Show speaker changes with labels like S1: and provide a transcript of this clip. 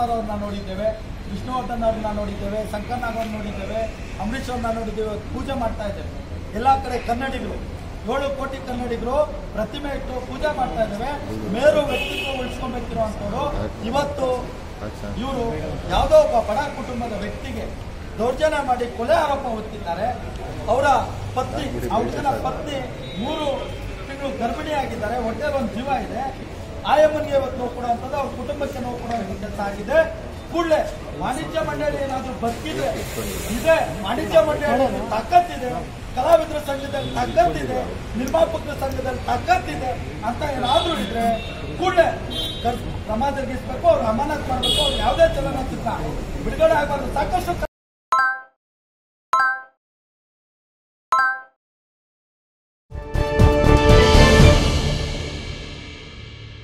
S1: ರಾಜ್ಕುಮಾರ್ ಅವ್ರನ್ನ ನೋಡಿದ್ದೇವೆ ವಿಷ್ಣುವರ್ಧನ್ ಅವ್ರನ್ನ ನೋಡಿದ್ದೇವೆ ಶಂಕರ್ ನಾಗ್ ಅವ್ರನ್ನ ನೋಡಿದ್ದೇವೆ ಅಂಬರೀಶ್ ಅವ್ರನ್ನ ನೋಡಿದ್ದೇವೆ ಇವತ್ತು ಪೂಜೆ ಮಾಡ್ತಾ ಇದ್ದೇವೆ ಎಲ್ಲ ಕಡೆ ಕನ್ನಡಿಗರು ಏಳು ಕೋಟಿ ಕನ್ನಡಿಗರು ಪ್ರತಿಮೆ ಇಟ್ಟು ಪೂಜೆ ಮಾಡ್ತಾ ಇದ್ದೇವೆ ಮೇರು ವ್ಯಕ್ತಿತ್ವ ಉಳಿಸ್ಕೊಂಡ್ಬೇಕಿರುವಂತವ್ರು ಇವತ್ತು ಇವರು ಯಾವುದೋ ಒಬ್ಬ ಬಡ ಕುಟುಂಬದ ವ್ಯಕ್ತಿಗೆ ದೌರ್ಜನ್ಯ ಮಾಡಿ ಕೊಲೆ ಆರೋಪ ಹೊತ್ತಿದ್ದಾರೆ ಅವರ ಪತ್ನಿ ಆ ಹುಡುಗನ ಪತ್ನಿ ಮೂರು ತಿಂಗಳು ಗರ್ಭಿಣಿಯಾಗಿದ್ದಾರೆ ಹೊಟ್ಟೆ ಒಂದು ಜೀವ ಇದೆ ಆಯಮ್ಮನಿಗೆ ಇವತ್ತು ನೋವು ಕೊಡುವಂಥದ್ದು ಅವ್ರ ಕುಟುಂಬಕ್ಕೆ ನೋವು ಕೊಡುವಂಥ ಕೆಲಸ ಆಗಿದೆ ಕೂಡಲೇ ವಾಣಿಜ್ಯ ಮಂಡಳಿ ಏನಾದರೂ ಬದುಕಿದ್ರೆ ಇದೆ ವಾಣಿಜ್ಯ ಮಂಡಳಿ ತಾಕತ್ತಿದೆ ಕಲಾವಿದರ ಸಂಘದಲ್ಲಿ ತಾಕತ್ತಿದೆ ನಿರ್ಮಾಪಕರ ಸಂಘದಲ್ಲಿ ತಾಕತ್ತಿದೆ ಅಂತ ಏನಾದರೂ ಇದ್ರೆ ಕೂಡಲೇ ಪ್ರಮಾದಗಿಸ್ಬೇಕು ಅವ್ರು ಅಮಾನತ್ ಮಾಡಬೇಕು ಅವ್ರು ಯಾವುದೇ ಚಲನಚಿತ್ರ ಬಿಡುಗಡೆ ಆಗಬಾರ್ದು ಸಾಕಷ್ಟು